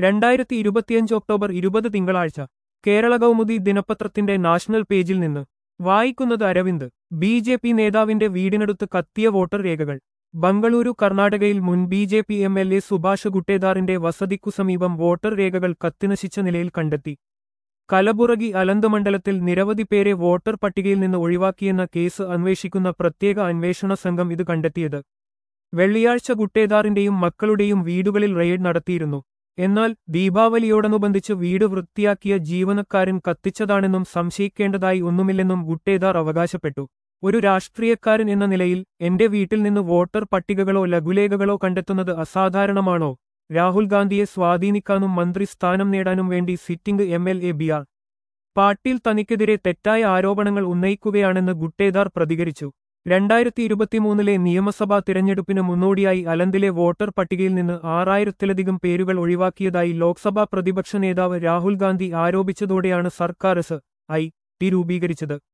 രണ്ടായിരത്തി ഇരുപത്തിയഞ്ച് ഒക്ടോബർ ഇരുപത് തിങ്കളാഴ്ച കേരള കൗമുദി ദിനപത്രത്തിന്റെ നാഷണൽ പേജിൽ നിന്ന് വായിക്കുന്നത് അരവിന്ദ് ബി ജെ പി നേതാവിന്റെ വീടിനടുത്ത് കത്തിയ വോട്ടർ രേഖകൾ ബംഗളൂരു കർണാടകയിൽ മുൻ B J P M L A Subhash ഗുട്ടേദാറിന്റെ വസതിക്കു സമീപം വോട്ടർ രേഖകൾ കത്തിനശിച്ച നിലയിൽ കണ്ടെത്തി കലബുറഗി അലന്തമണ്ഡലത്തിൽ നിരവധി പേരെ വോട്ടർ പട്ടികയിൽ നിന്ന് ഒഴിവാക്കിയെന്ന കേസ് അന്വേഷിക്കുന്ന പ്രത്യേക അന്വേഷണ സംഘം ഇത് കണ്ടെത്തിയത് വെള്ളിയാഴ്ച ഗുട്ടേദാറിന്റെയും മക്കളുടെയും വീടുകളിൽ റെയ്ഡ് നടത്തിയിരുന്നു എന്നാൽ ദീപാവലിയോടനുബന്ധിച്ച് വീട് വൃത്തിയാക്കിയ ജീവനക്കാരൻ കത്തിച്ചതാണെന്നും സംശയിക്കേണ്ടതായി ഒന്നുമില്ലെന്നും ഗുട്ടേദാർ അവകാശപ്പെട്ടു ഒരു രാഷ്ട്രീയക്കാരൻ എന്ന നിലയിൽ എന്റെ വീട്ടിൽ നിന്ന് വോട്ടർ പട്ടികകളോ ലഘുലേഖകളോ കണ്ടെത്തുന്നത് അസാധാരണമാണോ രാഹുൽ ഗാന്ധിയെ സ്വാധീനിക്കാനും മന്ത്രി സ്ഥാനം നേടാനും വേണ്ടി sitting M L A B R Patil തനിക്കെതിരെ തെറ്റായ ആരോപണങ്ങൾ ഉന്നയിക്കുകയാണെന്ന് ഗുട്ടേദാർ പ്രതികരിച്ചു രണ്ടായിരത്തി ഇരുപത്തിമൂന്നിലെ നിയമസഭാ തിരഞ്ഞെടുപ്പിന് മുന്നോടിയായി അലന്തിലെ വോട്ടർ പട്ടികയിൽ നിന്ന് ആറായിരത്തിലധികം പേരുകൾ ഒഴിവാക്കിയതായി ലോക്സഭാ പ്രതിപക്ഷ നേതാവ് രാഹുൽ ഗാന്ധി ആരോപിച്ചതോടെയാണ് സർക്കാർ എസ് ഐ ടി രൂപീകരിച്ചത്